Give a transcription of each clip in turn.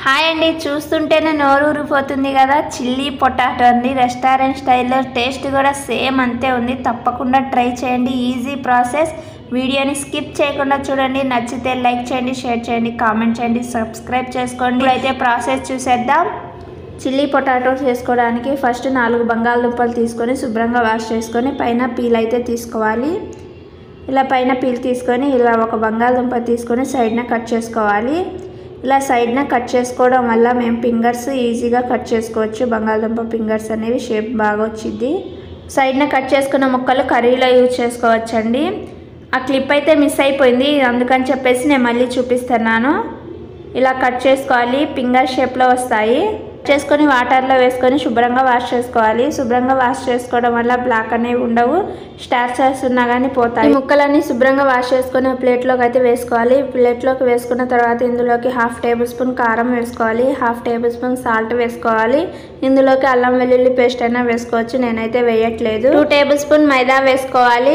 hi అండి చూస్తుంటేనే నోరు ఊరిపోతుంది కదా చిల్లీ పొటాటో అండి రెస్టారెంట్ స్టైల్లో టేస్ట్ కూడా సేమ్ అంతే ఉంది తప్పకుండా ట్రై చేయండి ఈజీ ప్రాసెస్ వీడియోని స్కిప్ చేయకుండా చూడండి నచ్చితే లైక్ చేయండి షేర్ చేయండి కామెంట్ చేయండి సబ్స్క్రైబ్ చేసుకోండి అయితే ప్రాసెస్ చూసేద్దాం చిల్లీ పొటాటో చేసుకోవడానికి ఫస్ట్ నాలుగు బంగాళదుంపలు తీసుకొని శుభ్రంగా వాష్ చేసుకొని పైన పీల్ అయితే తీసుకోవాలి ఇలా పైన పీల్ తీసుకొని ఇలా ఒక బంగాళదుంప తీసుకొని సైడ్న కట్ చేసుకోవాలి ఇలా సైడ్న కట్ చేసుకోవడం వల్ల మేము ఫింగర్స్ ఈజీగా కట్ చేసుకోవచ్చు బంగాళదుంప ఫింగర్స్ అనేవి షేప్ బాగా వచ్చింది సైడ్న కట్ చేసుకున్న ముక్కలు కర్రీలో యూజ్ చేసుకోవచ్చండి ఆ క్లిప్ అయితే మిస్ అయిపోయింది అందుకని చెప్పేసి నేను మళ్ళీ చూపిస్తున్నాను ఇలా కట్ చేసుకోవాలి ఫింగర్ షేప్లో వస్తాయి చేసుకొని వాటర్లో వేసుకొని శుభ్రంగా వాష్ చేసుకోవాలి శుభ్రంగా వాష్ చేసుకోవడం వల్ల బ్లాక్ అనేవి ఉండవు స్టార్చర్స్ ఉన్నా కానీ పోతాయి ఈ ముక్కలన్నీ శుభ్రంగా వాష్ చేసుకొని ప్లేట్లోకి అయితే వేసుకోవాలి ప్లేట్లోకి వేసుకున్న తర్వాత ఇందులోకి హాఫ్ టేబుల్ స్పూన్ కారం వేసుకోవాలి హాఫ్ టేబుల్ స్పూన్ సాల్ట్ వేసుకోవాలి ఇందులోకి అల్లం వెల్లుల్లి పేస్ట్ అయినా వేసుకోవచ్చు నేనైతే వేయట్లేదు టూ టేబుల్ స్పూన్ మైదా వేసుకోవాలి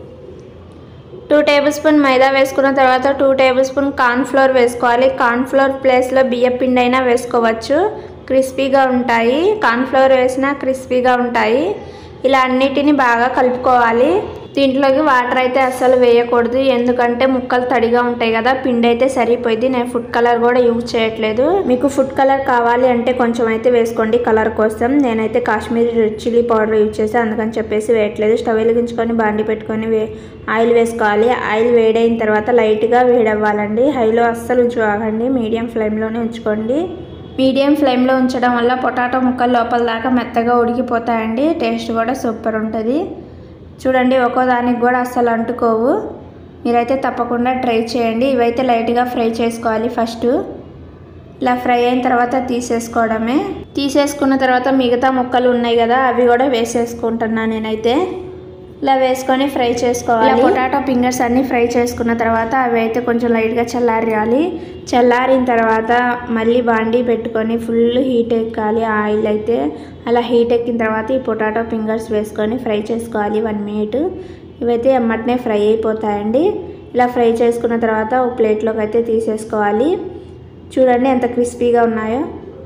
టూ టేబుల్ స్పూన్ మైదా వేసుకున్న తర్వాత టూ టేబుల్ స్పూన్ కార్న్ఫ్లోర్ వేసుకోవాలి కార్న్ఫ్లోర్ ప్లేస్లో బియ్యం పిండి అయినా వేసుకోవచ్చు క్రిస్పీగా ఉంటాయి కార్న్ఫ్లోర్ వేసినా క్రిస్పీగా ఉంటాయి ఇలా అన్నిటిని బాగా కలుపుకోవాలి దీంట్లోకి వాటర్ అయితే అస్సలు వేయకూడదు ఎందుకంటే ముక్కలు తడిగా ఉంటాయి కదా పిండి అయితే సరిపోయింది నేను ఫుడ్ కలర్ కూడా యూజ్ చేయట్లేదు మీకు ఫుడ్ కలర్ కావాలి అంటే కొంచెం అయితే వేసుకోండి కలర్ కోసం నేనైతే Kashmiri red chilli powder use చేసి అందుకని చెప్పేసి వేయట్లేదు స్టవ్ వెలిగించుకొని బాండి పెట్టుకొని వే ఆయిల్ వేసుకోవాలి ఆయిల్ వేడైన తర్వాత లైట్గా వేడవ్వాలండి హైలో అస్సలు ఉంచుకోకండి మీడియం ఫ్లేమ్లోనే ఉంచుకోండి మీడియం ఫ్లేమ్లో ఉంచడం వల్ల పొటాటో ముక్కలు లోపల దాకా మెత్తగా ఉడికిపోతాయండి టేస్ట్ కూడా సూపర్ ఉంటుంది చూడండి ఒక్కో దానికి కూడా అస్సలు అంటుకోవు మీరైతే తప్పకుండా ట్రై చేయండి ఇవైతే లైట్గా ఫ్రై చేసుకోవాలి ఫస్ట్ ఇలా ఫ్రై అయిన తర్వాత తీసేసుకోవడమే తీసేసుకున్న తర్వాత మిగతా ముక్కలు ఉన్నాయి కదా అవి కూడా వేసేసుకుంటున్నాను నేనైతే ఇలా వేసుకొని ఫ్రై చేసుకోవాలి పొటాటో ఫింగర్స్ అన్నీ ఫ్రై చేసుకున్న తర్వాత అవి అయితే కొంచెం లైట్గా చల్లారాలి చల్లారిన తర్వాత మళ్ళీ బాండీ పెట్టుకొని ఫుల్ హీట్ ఎక్కాలి ఆయిల్ అయితే అలా హీట్ ఎక్కిన తర్వాత ఈ పొటాటో ఫింగర్స్ వేసుకొని ఫ్రై చేసుకోవాలి వన్ మినిట్ ఇవైతే ఎమ్మటనే ఫ్రై అయిపోతాయండి ఇలా ఫ్రై చేసుకున్న తర్వాత ఒక ప్లేట్లోకి అయితే తీసేసుకోవాలి చూడండి ఎంత క్రిస్పీగా ఉన్నాయో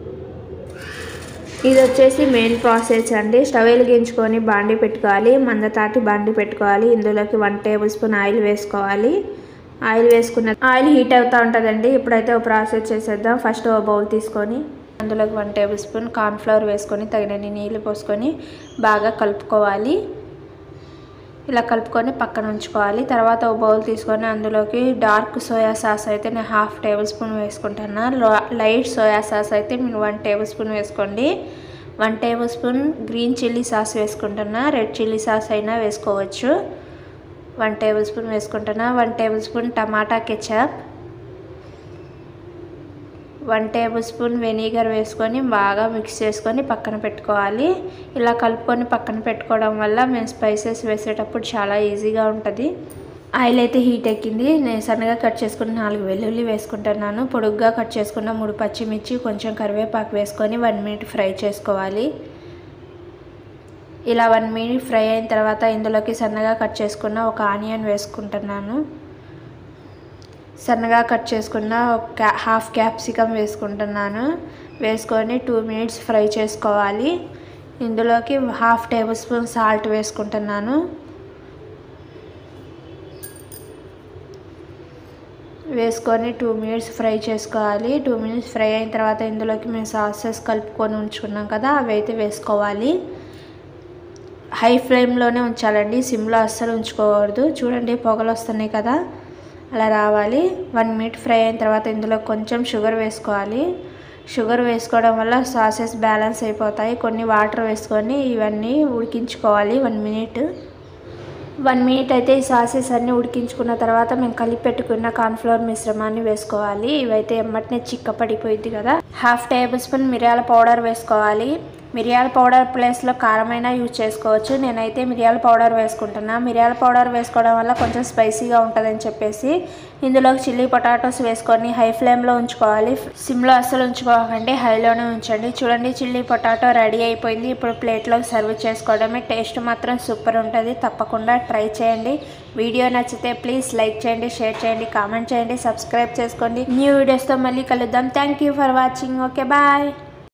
ఇది వచ్చేసి మెయిన్ ప్రాసెస్ అండి స్టవ్ వెలిగించుకొని బాండి పెట్టుకోవాలి మందతాటి బాండి పెట్టుకోవాలి ఇందులోకి వన్ టేబుల్ స్పూన్ ఆయిల్ వేసుకోవాలి ఆయిల్ వేసుకున్న ఆయిల్ హీట్ అవుతూ ఉంటుందండి ఇప్పుడైతే ఒక ప్రాసెస్ చేసేద్దాం ఫస్ట్ ఓ బౌల్ తీసుకొని అందులోకి వన్ టేబుల్ స్పూన్ కార్న్ఫ్లవర్ వేసుకొని తగినన్ని నీళ్ళు పోసుకొని బాగా కలుపుకోవాలి ఇలా కలుపుకొని పక్కన ఉంచుకోవాలి తర్వాత ఒక బౌల్ తీసుకొని అందులోకి డార్క్ సోయా సాస్ అయితే నేను హాఫ్ టేబుల్ స్పూన్ వేసుకుంటున్నా లైట్ సోయా సాస్ అయితే మీరు వన్ టేబుల్ స్పూన్ వేసుకోండి one tablespoon green chilli sauce వేసుకుంటున్నా రెడ్ చిల్లీ సాస్ అయినా వేసుకోవచ్చు వన్ టేబుల్ స్పూన్ వేసుకుంటున్నా one tablespoon tomato ketchup one tablespoon vinegar వేసుకొని బాగా మిక్స్ చేసుకొని పక్కన పెట్టుకోవాలి ఇలా కలుపుకొని పక్కన పెట్టుకోవడం వల్ల మేము స్పైసెస్ వేసేటప్పుడు చాలా ఈజీగా ఉంటుంది ఆయిల్ అయితే హీట్ ఎక్కింది నేను సన్నగా కట్ చేసుకుని నాలుగు వెల్లుల్లి వేసుకుంటున్నాను పొడుగ్గా కట్ చేసుకున్న మూడు పచ్చిమిర్చి కొంచెం కరివేపాకు వేసుకొని వన్ మినిట్ ఫ్రై చేసుకోవాలి ఇలా వన్ మినిట్ ఫ్రై అయిన తర్వాత ఇందులోకి సన్నగా కట్ చేసుకున్న ఒక ఆనియన్ వేసుకుంటున్నాను సన్నగా కట్ చేసుకున్న ఒక హాఫ్ క్యాప్సికమ్ వేసుకుంటున్నాను వేసుకొని టూ మినిట్స్ ఫ్రై చేసుకోవాలి ఇందులోకి హాఫ్ టేబుల్ స్పూన్ సాల్ట్ వేసుకుంటున్నాను వేసుకొని టూ మినిట్స్ ఫ్రై చేసుకోవాలి టూ మినిట్స్ ఫ్రై అయిన తర్వాత ఇందులోకి మేము సాసెస్ కలుపుకొని ఉంచుకున్నాం కదా అవి అయితే వేసుకోవాలి హై ఫ్లేమ్లోనే ఉంచాలండి సిమ్లో అస్సలు ఉంచుకోకూడదు చూడండి పొగలు వస్తున్నాయి కదా అలా రావాలి వన్ మినిట్ ఫ్రై అయిన తర్వాత ఇందులో కొంచెం షుగర్ వేసుకోవాలి షుగర్ వేసుకోవడం వల్ల సాసెస్ బ్యాలెన్స్ అయిపోతాయి కొన్ని వాటర్ వేసుకొని ఇవన్నీ ఉడికించుకోవాలి వన్ మినిట్ వన్ మినిట్ అయితే ఈ సాసెస్ అన్నీ ఉడికించుకున్న తర్వాత మేము కలిపి పెట్టుకున్న కార్న్ఫ్లవర్ మిశ్రమాన్ని వేసుకోవాలి ఇవైతే ఎమ్మటనే చిక్క పడిపోయింది కదా హాఫ్ టేబుల్ స్పూన్ మిరియాల పౌడర్ వేసుకోవాలి మిరియాల పౌడర్ ప్లేస్లో కారమైనా యూజ్ చేసుకోవచ్చు నేనైతే మిరియాల పౌడర్ వేసుకుంటున్నా మిరియాల పౌడర్ వేసుకోవడం వల్ల కొంచెం స్పైసీగా ఉంటుందని చెప్పేసి ఇందులో చిల్లీ పొటాటోస్ వేసుకొని హై ఫ్లేమ్లో ఉంచుకోవాలి సిమ్లో అస్సలు ఉంచుకోకండి హైలోనే ఉంచండి చూడండి చిల్లీ పొటాటో రెడీ అయిపోయింది ఇప్పుడు ప్లేట్లోకి సర్వ్ చేసుకోవడమే టేస్ట్ మాత్రం సూపర్ ఉంటుంది తప్పకుండా ట్రై చేయండి వీడియో నచ్చితే ప్లీజ్ లైక్ చేయండి షేర్ చేయండి కామెంట్ చేయండి సబ్స్క్రైబ్ చేసుకోండి న్యూ వీడియోస్తో మళ్ళీ కలుద్దాం thank you for watching okay bye